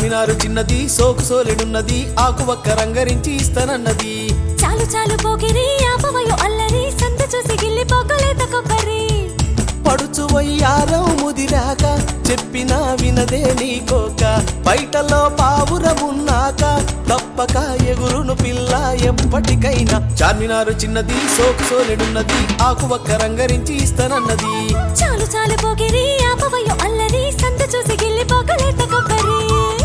చార్మినారు చిన్నది సోకు సోలెడున్నది ఆకు ఒక్క రంగరించి ఇస్తానన్నది చాలు చాలు పోకిరి ఆపవయో అల్లరి సంత చూసి గిల్లిపోకలేత కొబ్బరి పడుచు వయ్యారం ముదిరాక చెప్పినా వినదే నీకోక బయటలో పావురమున్నాక తప్పక ఎగురును పిల్ల ఎప్పటికైనా చార్మినారు చిన్నది సోకు సోలెడున్నది ఆకు ఒక్క రంగరించి ఇస్తానన్నది చాలు చాలు పోకిరి ఆపవయో అల్లరి సంత చూసి గిల్లిపోకలేత కొబ్బరి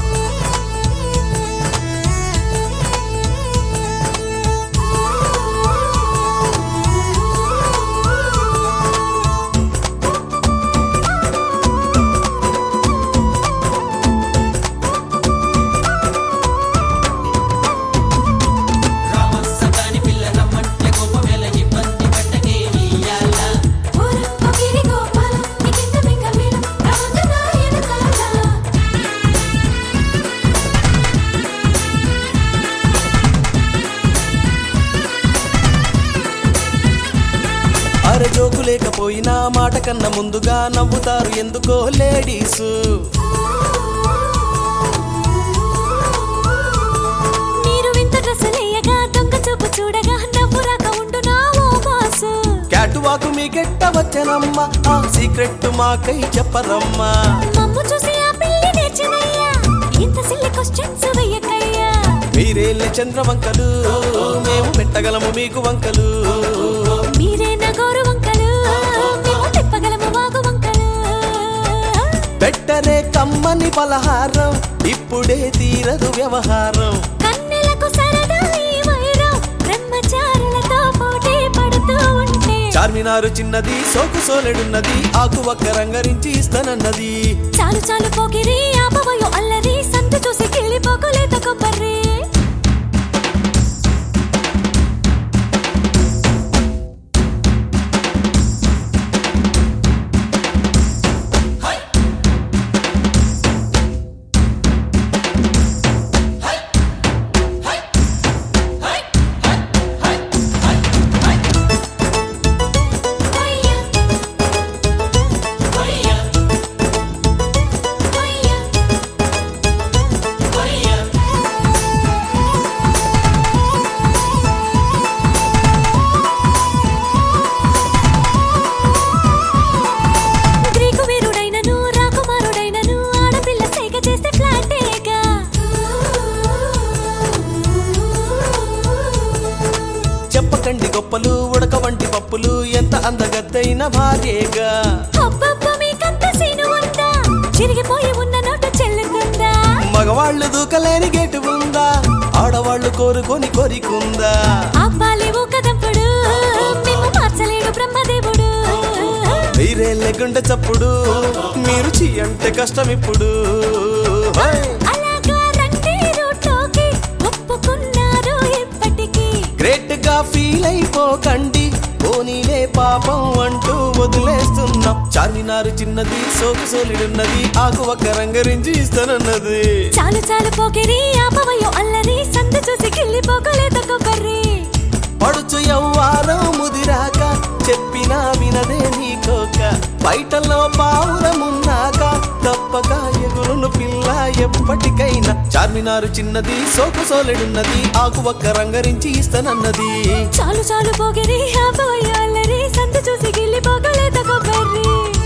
ఓర పోకిరి గోపాల నికింత మింగమీల రమంతన ఎనకాల అరే జోకు లేకపోయినా మాట కన్నా ముందుగా నవ్వుతారు ఎందుకో లేడీస్ మీరు వింత డ్రెస్సులేయగా దొంగ చూపు చూడగా నవ్వు రాక ఉండునా ఓ బాసు క్యాటు వాకు మీకెట్ట వచ్చనమ్మ ఆ సీక్రెట్ మాకై చెప్పరమ్మా మమ్ము చూసి ఆ పిల్లి నేర్చినయ్యా ఇంత సిల్లి క్వశ్చన్స్ వెయ్యకయ్యా మీరేళ్ళ చంద్రవంకలు మేము పెట్టగలము మీకు వంకలు మీరే నగోరు వంకలు మేము తిప్పగలము వాగు వంకలు పెట్టరే కమ్మని పలహారం ఇప్పుడే తీరదు వ్యవహారం కన్నెలకు సరదా ఈ వైరం బ్రహ్మచారులతో పోటీ పడుతూ ఉంటే చార్మినారు చిన్నది సోకు సోలెడున్నది ఆకు ఒక్క రంగరించి ఇస్తానన్నది చాలు చాలు పోకిరి ఆపవయో అల్లరి సంత చూసి కిళ్ళిపోకలేత కొబ్బరి గ్రీకు వీరుడైనను రాకుమారుడైనను ఆడపిల్ల సైగ చేస్తే ఫ్లాటేగా చెప్పకండి గొప్పలు ఉడక వంటి పప్పులు ఎంత అందగత్తైన భార్యేగా అబ్బబ్బ మీకంత సీను ఉందా చిరిగిపోయి ఉన్న నోట చెల్లుతుందా మగవాళ్ళు దూకలేని గేటు ఉందా ఆడవాళ్ళు కోరుకొని కోరికుందా అబ్బాలి ఊకదప్పుడు మేము మార్చలేడు బ్రహ్మదేవుడు మీరే లేకుంటే చప్పుడు మీరు చీ అంటే కష్టం ఇప్పుడు హై! అలాగా రండి రూట్లోకి ఒప్పుకున్నారు ఇప్పటికీ గ్రేట్ గా ఫీల్ అయిపోకండి పోనీలే పాపం అంటూ వదిలేస్తున్నాం చార్మినారు చిన్నది సోకు సోలిడున్నది ఆకు ఒక్క రంగరించి ఇస్తానన్నది చాలు చాలు పోకిరి ఆపవయో అల్లరి సంద చూసి కిళ్ళిపోకలేత కొబ్బరి పడుచు ఎవ్వారం ముదిరాక చెప్పినా వినదే నీకోక బయటలో పావురమున్నాక తప్పక ఎగురును పిల్ల ఎప్పటికైనా చార్మినారు చిన్నది సోకు సోలెడున్నది ఆకు ఒక్క రంగరించి ఇస్తానన్నది చాలు చాలు పోకిరి ఆపవయో అల్లరి సంద చూసి గిల్లిపోకలేత కొబ్బరి